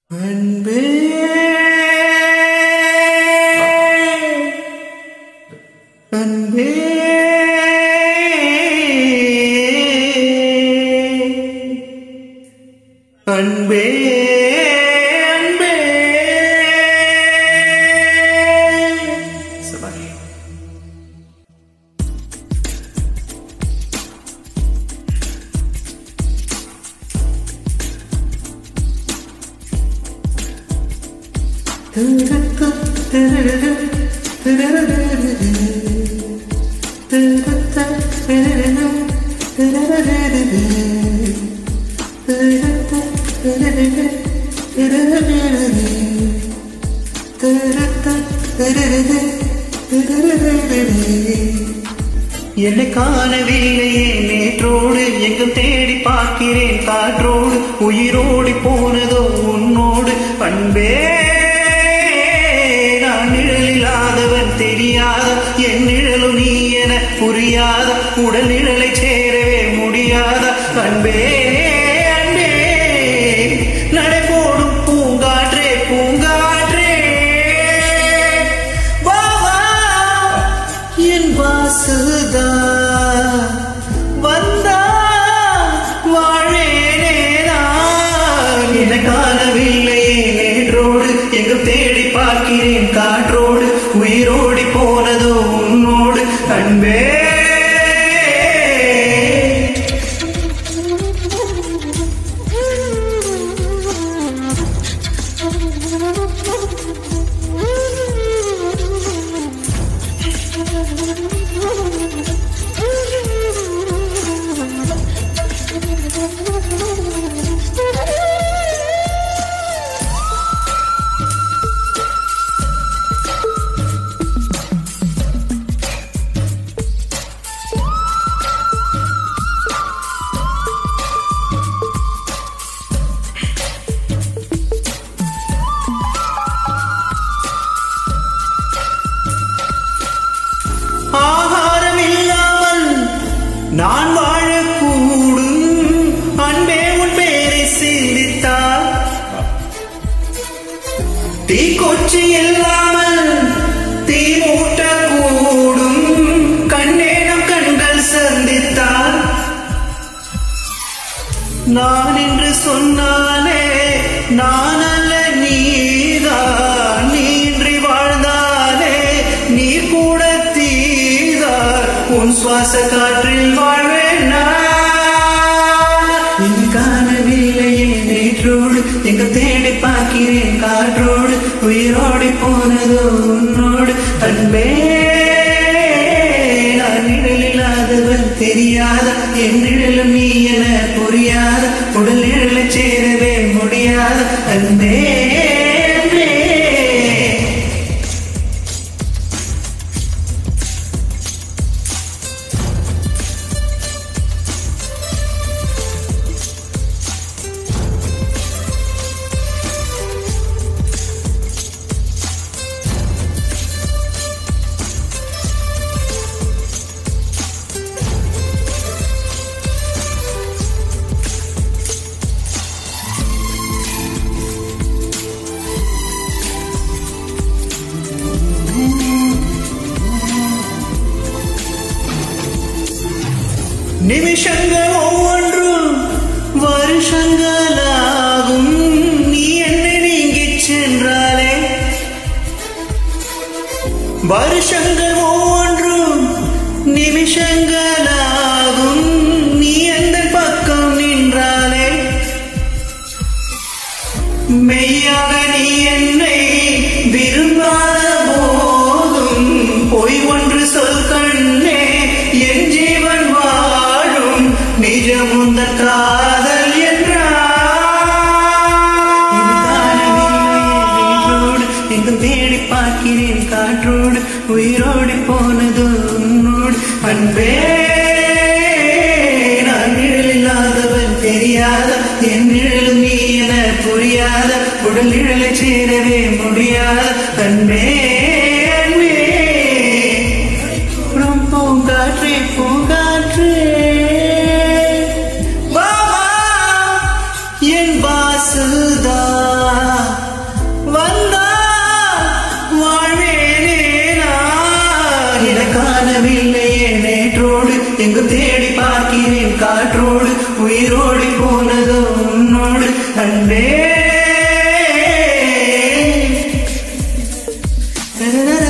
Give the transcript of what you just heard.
அன்பே அன்பே அன்பே அன்பே சபாஷ் என்னை காணவில்லையே நேற்றோடு எங்கும் தேடி பார்க்கிறேன் காற்றோடு உயிரோடி போனதோ உன்னோடு பண்பே நான் நிழலில்லாதவன் தெரியாத என் நிழலும் நீ என புரியாத உடல் நிழலை சேரவே முடியாத அன்பே அன்பே நடைபோடும் பூங்காற்றே பூங்காற்றே வா வா என் வாசுதா வந்தா வாழேனே நான் என காணவில்லையே நேற்றோடு எங்கும் தேடி பார்க்கிறேன் காற்றோடு உயிரோடி போனதோ உன்னோடு அன்பே ஆகாரம் இல்லாமல் நான் வாழக்கூடும் அன்பே உன் பேரை சிந்தித்தால் தீக்கொச்சி இல்லாமல் தீ மூட்டக்கூடும் கண்ணே நம் கண்கள் சந்தித்தால் நான் என்று சொன்னாலே நான் அல்ல நீதான் நீ இன்றி வாழ்ந்தாலே நீ கூட தீதார் உன் சுவாச காற்றில் வாழ்வேன் நான். இங்கு காணவில்லையே நேற்றோடு எங்க தேடி பார்க்கிறேன் காற்றோடு உயிரோடி போனதோ உன்னோடு அன்பே நான் நிழலில்லாதவன் தெரியாத என் நிழலும் நீ என புரியாத உடல் நிழலை சேரவே முடியாத அன்பே அன்பே. நிமிஷங்கள் ஒவ்வொன்றும் வருஷங்களாகும் நீ என்னை நீங்கிச் சென்றாலே வருஷங்கள் ஒவ்வொன்றும் நிமிஷங்களாகும் நீ எந்த பக்கம் நின்றாலே மெய்யாக நீ என்னை விரும்பாத போதும் பொய் ஒன்று சொல் கண்ணே என் ஜீவன் வாழும் நிஜமுந்த காதல் என்றாரோடு எங்கும் தேடி பார்க்கிறேன் காற்றோடு உயிரோடி போனது உன்னோடு அன்பே நான் நிழலில்லாதவன் தெரியாத என் நிழலும் நீ என புரியாத உடல் நிழலை சேரவே முடியாத அன்பே அன்பே புறம் பூங்காற்றே பூங்காற்றே வா வா, என் வாசுதா எங்கும் தேடி பார்க்கிறேன் காற்றோடு உயிரோடி போனதோ உன்னோடு அன்பே